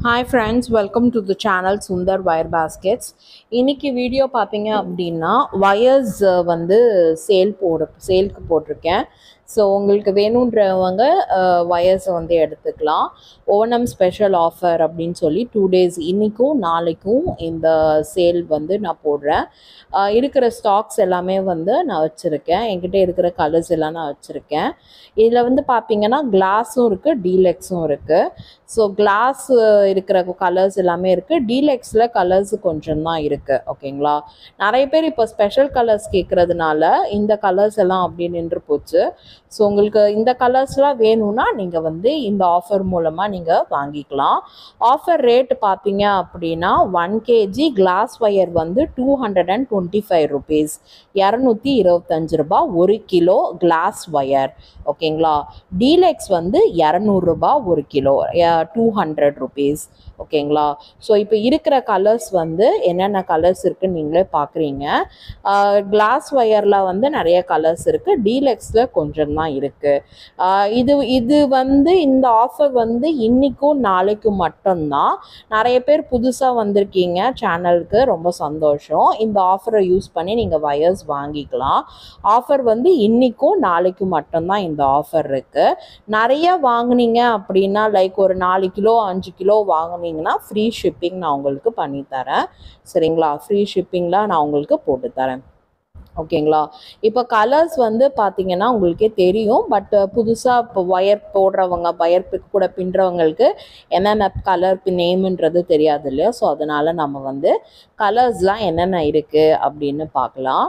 hi friends welcome to the channel Sundar wire baskets இன்னைக்கு video பார்த்தீங்க அப்படின்னா வயர்ஸ் வந்து சேல் போட சேல்க்கு போட்டிருக்கேன் ஸோ உங்களுக்கு வேணுன்றவங்க வயர்ஸை வந்து எடுத்துக்கலாம் ஓணம் ஸ்பெஷல் ஆஃபர் அப்படின்னு சொல்லி டூ டேஸ் இன்றைக்கும் நாளைக்கும் இந்த சேல் வந்து நான் போடுறேன் அஹ் இருக்கிற ஸ்டாக்ஸ் எல்லாமே வந்து நான் வச்சுருக்கேன் என்கிட்ட இருக்கிற கலர்ஸ் எல்லாம் நான் வச்சுருக்கேன் இதில் வந்து பார்த்தீங்கன்னா கிளாஸும் இருக்குது டீலெக்ஸும் இருக்குது ஸோ கிளாஸ் இருக்கிற கலர்ஸ் எல்லாமே இருக்குது டீலெக்ஸில் கலர்ஸ் கொஞ்சம் தான் இருக்குது ஓகேங்களா நிறைய பேர் இப்போ ஸ்பெஷல் கலர்ஸ் கேட்குறதுனால இந்த கலர்ஸ் எல்லாம் அப்படி நின்று போச்சு ஸோ உங்களுக்கு இந்த கலர்ஸ்லாம் வேணும்னா நீங்கள் வந்து இந்த ஆஃபர் மூலமாக நீங்கள் வாங்கிக்கலாம் ஆஃபர் ரேட் பார்த்தீங்க அப்படின்னா ஒன் கேஜி கிளாஸ் ஒயர் வந்து two hundred and twenty five rupees இரநூத்தி இருபத்தஞ்சு ரூபாய் ஒரு கிலோ கிளாஸ் ஒயர் ஓகேங்களா டீலெக்ஸ் வந்து இரநூறுபா ஒரு கிலோ டூ ஹண்ட்ரட் ருபீஸ் ஓகேங்களா ஸோ இப்போ இருக்கிற கலர்ஸ் வந்து என்னென்ன கலர்ஸ் இருக்குன்னு நீங்களே பார்க்குறீங்க கிளாஸ் ஒயரில் வந்து நிறைய கலர்ஸ் இருக்குது டீலெக்ஸில் கொஞ்சம் தான் இருக்குது இது இது வந்து இந்த ஆஃபர் வந்து இன்றைக்கும் நாளைக்கும் மட்டும்தான் நிறைய பேர் புதுசாக வந்திருக்கீங்க சேனலுக்கு ரொம்ப சந்தோஷம் இந்த ஆஃபரை யூஸ் பண்ணி நீங்கள் வயர்ஸ் வாங்கிக்கலாம் ஆஃபர் வந்து இன்றைக்கும் நாளைக்கும் மட்டும்தான் இந்த ஆஃபர் இருக்குது நிறைய வாங்குனீங்க அப்படின்னா லைக் ஒரு நாலு கிலோ அஞ்சு கிலோ வாங்குனீங்கன்னா ஃப்ரீ ஷிப்பிங் நான் உங்களுக்கு பண்ணித்தரேன் சரிங்களா ஃப்ரீ ஷிப்பிங்கில் நான் உங்களுக்கு போட்டு தரேன் ஓகேங்களா இப்போ கலர்ஸ் வந்து பார்த்தீங்கன்னா உங்களுக்கே தெரியும் பட் புதுசாக இப்போ ஒயர் போடுறவங்க ஒயர் கூட பின்னுறவங்களுக்கு என்னென்ன கலர் நேம்ன்றது தெரியாது இல்லையா ஸோ அதனால் நம்ம வந்து கலர்ஸ்லாம் என்னென்ன இருக்குது அப்படின்னு பார்க்கலாம்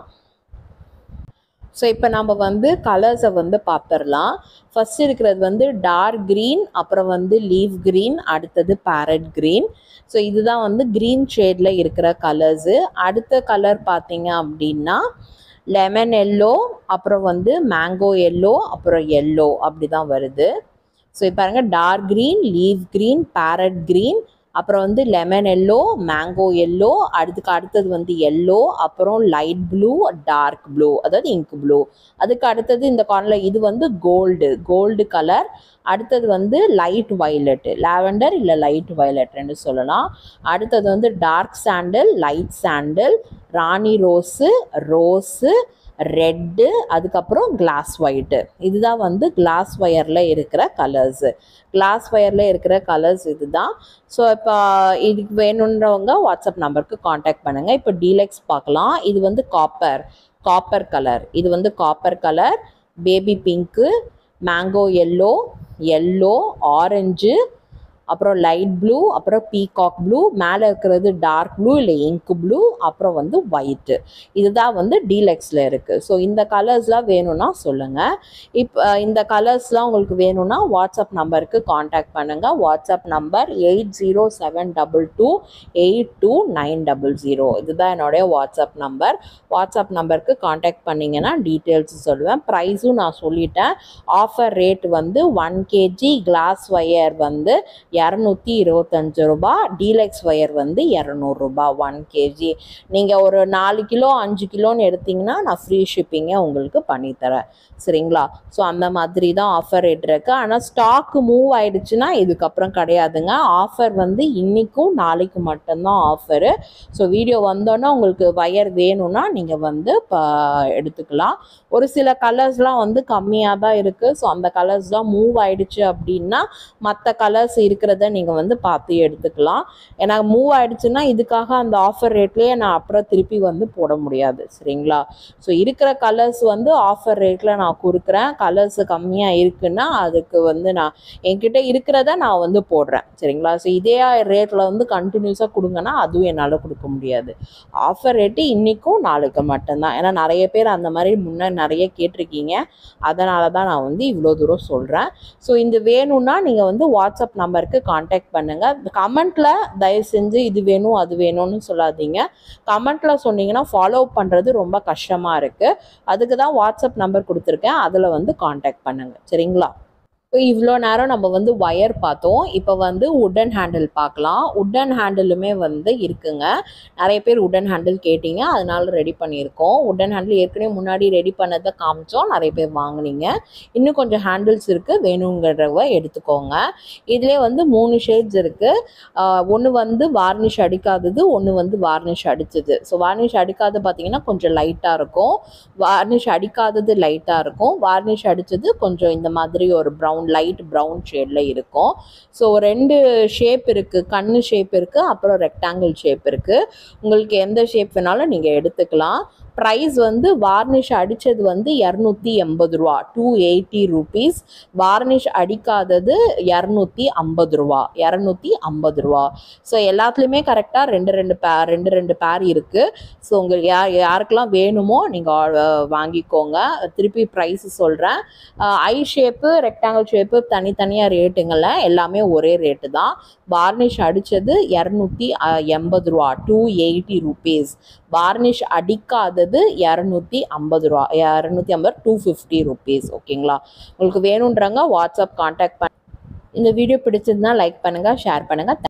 ஸோ இப்போ நம்ம வந்து கலர்ஸை வந்து பார்த்துடலாம் ஃபர்ஸ்ட் இருக்கிறது வந்து டார்க் க்ரீன் அப்புறம் வந்து லீவ் க்ரீன் அடுத்தது பேரட் க்ரீன் ஸோ இதுதான் வந்து க்ரீன் ஷேடில் இருக்கிற கலர்ஸு அடுத்த கலர் பார்த்தீங்க அப்படின்னா லெமன் எல்லோ அப்புறம் வந்து மேங்கோ எல்லோ அப்புறம் எல்லோ அப்படி தான் வருது ஸோ இப்போ பாருங்க dark green leaf green parrot green அப்புறம் வந்து லெமன் எல்லோ மேங்கோ எல்லோ அதுக்கு அடுத்தது வந்து எல்லோ அப்புறம் லைட் ப்ளூ டார்க் ப்ளூ அதாவது இங்க் ப்ளூ அதுக்கு அடுத்தது இந்த கார்னில் இது வந்து கோல்டு கோல்டு கலர் அடுத்தது வந்து லைட் வயலட் லாவெண்டர் இல்லை லைட் வயலட்னு சொல்லலாம் அடுத்தது வந்து டார்க் சாண்டல் லைட் சாண்டல் ராணி ரோஸு ரோஸு ரெட்டு அதுக்கப்புறம் கிளாஸ் ஒயிட்டு இதுதான் வந்து கிளாஸ் ஒயரில் இருக்கிற கலர்ஸு கிளாஸ் ஒயரில் இருக்கிற கலர்ஸ் இதுதான் ஸோ இப்போ இதுக்கு வேணுன்றவங்க வாட்ஸ்அப் நம்பருக்கு காண்டாக்ட் பண்ணுங்கள் இப்போ டீலெக்ஸ் பார்க்கலாம் இது வந்து காப்பர் காப்பர் கலர் இது வந்து copper colour baby pink mango yellow yellow orange அப்புறம் லைட் ப்ளூ அப்புறம் பீகாக் ப்ளூ மேலே இருக்கிறது டார்க் ப்ளூ இல்லை இங்க் ப்ளூ அப்புறம் வந்து ஒயிட்டு இதுதான் வந்து டீலெக்ஸில் இருக்குது ஸோ இந்த கலர்ஸ்லாம் வேணும்னா சொல்லுங்கள் இப்போ இந்த கலர்ஸ்லாம் உங்களுக்கு வேணும்னா வாட்ஸ்அப் நம்பருக்கு காண்டாக்ட் பண்ணுங்கள் WhatsApp number eight zero seven double two eight two nine double zero இதுதான் என்னுடைய வாட்ஸ்அப் நம்பர் வாட்ஸ்அப் நம்பருக்கு காண்டாக்ட் பண்ணிங்கன்னா டீட்டெயில்ஸ் சொல்லுவேன் ப்ரைஸும் நான் சொல்லிட்டேன் ஆஃபர் ரேட் வந்து ஒன் கேஜி கிளாஸ் ஒயர் வந்து இரநூத்தி இருபத்தஞ்சு ரூபா டீலக்ஸ் ஒயர் வந்து இரநூறுபா ஒன் கேஜி நீங்கள் ஒரு நாலு கிலோ அஞ்சு கிலோன்னு எடுத்திங்கன்னா நான் ஃப்ரீ ஷிப்பிங்கை உங்களுக்கு பண்ணித்தரேன் சரிங்களா ஸோ அந்த மாதிரி தான் ஆஃபர் ரேட் இருக்குது ஆனால் ஸ்டாக்கு மூவ் ஆயிடுச்சுன்னா இதுக்கப்புறம் கிடையாதுங்க ஆஃபர் வந்து இன்றைக்கும் நாளைக்கு மட்டும்தான் ஆஃபரு ஸோ வீடியோ வந்தோன்னா உங்களுக்கு வயர் வேணும்னா நீங்கள் வந்து இப்போ எடுத்துக்கலாம் ஒரு சில கலர்ஸ்லாம் வந்து கம்மியாக தான் இருக்குது ஸோ அந்த கலர்ஸ்லாம் மூவ் ஆயிடுச்சு அப்படின்னா மற்ற கலர்ஸ் இருக்கிறத நீங்கள் வந்து பார்த்து எடுத்துக்கலாம் ஏன்னா மூவ் ஆயிடுச்சுன்னா இதுக்காக அந்த ஆஃபர் ரேட்லேயே நான் அப்புறம் திருப்பி வந்து போட முடியாது சரிங்களா ஸோ இருக்கிற கலர்ஸ் வந்து ஆஃபர் ரேட்டில் நான் கொடுக்குறேன் கலர்ஸ் கம்மியாக இருக்குன்னா அதுக்கு வந்து நான் என்கிட்ட இருக்கிறத நான் வந்து போடுறேன் சரிங்களா ஸோ இதே ரேட்டில் வந்து கண்டினியூஸாக கொடுங்கன்னா அதுவும் என்னால் கொடுக்க முடியாது ஆஃபர் ரேட்டு இன்றைக்கும் நாளைக்கு மட்டும்தான் ஏன்னா நிறைய பேர் அந்த மாதிரி முன்னே நிறைய கேட்டிருக்கீங்க அதனால தான் நான் வந்து இவ்வளோ தூரம் சொல்கிறேன் ஸோ இந்த வேணும்னா நீங்கள் வந்து வாட்ஸ்அப் நம்பருக்கு காண்டாக்ட் பண்ணுங்கள் கமெண்ட்டில் தயவு செஞ்சு இது வேணும் அது வேணும்னு சொல்லாதீங்க கமெண்ட்டில் சொன்னீங்கன்னா ஃபாலோ பண்ணுறது ரொம்ப கஷ்டமாக இருக்குது அதுக்கு தான் வாட்ஸ்அப் நம்பர் கொடுத்துருக்கேன் அதில் வந்து காண்டாக்ட் பண்ணுங்கள் சரிங்களா இப்போ இவ்வளோ நேரம் நம்ம வந்து ஒயர் பார்த்தோம் இப்போ வந்து உட்டன் ஹேண்டில் பார்க்கலாம் உட்டன் ஹேண்டிலுமே வந்து இருக்குங்க நிறைய பேர் உட்டன் ஹேண்டில் கேட்டீங்க அதனால ரெடி பண்ணியிருக்கோம் உட்டன் ஹேண்டில் ஏற்கனவே முன்னாடி ரெடி பண்ணதை காமிச்சோம் நிறைய பேர் வாங்குனீங்க இன்னும் கொஞ்சம் ஹேண்டில்ஸ் இருக்குது வேணுங்கிறவ எடுத்துக்கோங்க இதுலேயே வந்து மூணு ஷேட்ஸ் இருக்குது ஒன்று வந்து வார்னிஷ் அடிக்காதது ஒன்று வந்து வார்னிஷ் அடிச்சது ஸோ வார்னிஷ் அடிக்காது பார்த்தீங்கன்னா கொஞ்சம் லைட்டாக இருக்கும் வார்னிஷ் அடிக்காதது லைட்டாக இருக்கும் வார்னிஷ் அடித்தது கொஞ்சம் இந்த மாதிரி ஒரு ப்ரௌன் லைட் ப்ரௌன் ஷேடில் இருக்கும் ஸோ ரெண்டு ஷேப் இருக்குது கண்ணு ஷேப் இருக்குது அப்புறம் ரெக்டாங்கிள் ஷேப் இருக்குது உங்களுக்கு எந்த ஷேப் வேணாலும் நீங்கள் எடுத்துக்கலாம் ப்ரைஸ் வந்து வார்னிஷ் அடித்தது வந்து இரநூத்தி எண்பது ரூபா டூ எயிட்டி ருபீஸ் வார்னிஷ் அடிக்காதது இரநூத்தி ஐம்பது ரூபா இரநூத்தி ஐம்பது ரூபா ஸோ எல்லாத்துலேயுமே கரெக்டாக ரெண்டு ரெண்டு பேர் ரெண்டு ரெண்டு பேர் இருக்குது ஸோ உங்களுக்கு யார் யாருக்கெல்லாம் வேணுமோ நீங்கள் வாங்கிக்கோங்க திருப்பி ப்ரைஸ் சொல்கிறேன் ஐ ஷேப்பு ரெக்டாங்கிள் ஷேப்பு தனித்தனியாக ரேட்டுங்கள எல்லாமே ஒரே ரேட்டு தான் வார்னிஷ் அடித்தது இரநூத்தி எண்பது ரூபா டூ எயிட்டி ருபீஸ் வார்னிஷ் அடிக்காதது இரநூத்தி ஐம்பது ரூபா இரநூத்தி ஐம்பது டூ ஃபிஃப்டி ருபீஸ் ஓகேங்களா உங்களுக்கு வேணுன்றவங்க வாட்ஸ்அப் காண்டாக்ட் பண்ண இந்த வீடியோ பிடிச்சிருந்தா லைக் பண்ணுங்கள் ஷேர் பண்ணுங்கள்